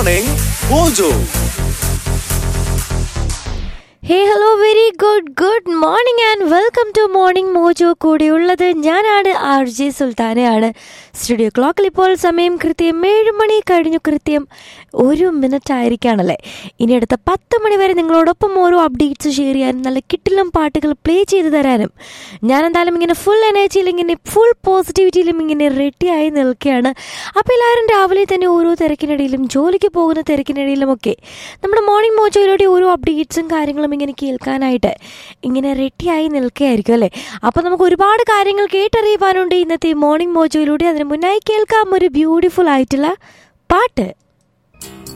Morning Mojo. Hey hello very good good morning and welcome to morning mojo കൂടെയുള്ളത് ഞാനാണ് R J സുൽത്താനയാണ് studio ക്ലോക്കിൽ ഇപ്പോൾ സമയം കൃത്യം ഏഴ് മണി കഴിഞ്ഞു കൃത്യം ഒരു മിനിറ്റ് ആയിരിക്കുകയാണല്ലേ ഇനി അടുത്ത പത്ത് മണി വരെ നിങ്ങളോടൊപ്പം ഓരോ അപ്ഡേറ്റ്സ് ഷെയർ ചെയ്യാനും നല്ല കിട്ടിലും പാട്ടുകൾ പ്ലേ ചെയ്ത് തരാനും ഞാൻ എന്തായാലും ഇങ്ങനെ ഫുൾ എനർജിയിൽ ഇങ്ങനെ ഫുൾ പോസിറ്റിവിറ്റിയിലും ഇങ്ങനെ റെഡിയായി നിൽക്കുകയാണ് അപ്പോൾ എല്ലാവരും രാവിലെ തന്നെ ഓരോ തിരക്കിനിടയിലും ജോലിക്ക് പോകുന്ന തിരക്കിനിടയിലുമൊക്കെ നമ്മുടെ മോർണിംഗ് മോജോയിലൂടെ ഓരോ അപ്ഡേറ്റ്സും കാര്യങ്ങളും ഇങ്ങനെ കേൾക്കാനായിട്ട് ഇങ്ങനെ റെഡിയായി നിൽക്കുകയായിരിക്കും അല്ലേ അപ്പോൾ നമുക്ക് ഒരുപാട് കാര്യങ്ങൾ കേട്ടറിയുവാനുണ്ട് ഇന്നത്തെ മോർണിംഗ് മോജോയിലൂടെ അതിന് മുന്നായി കേൾക്കാം ഒരു ബ്യൂട്ടിഫുൾ ആയിട്ടുള്ള പാട്ട്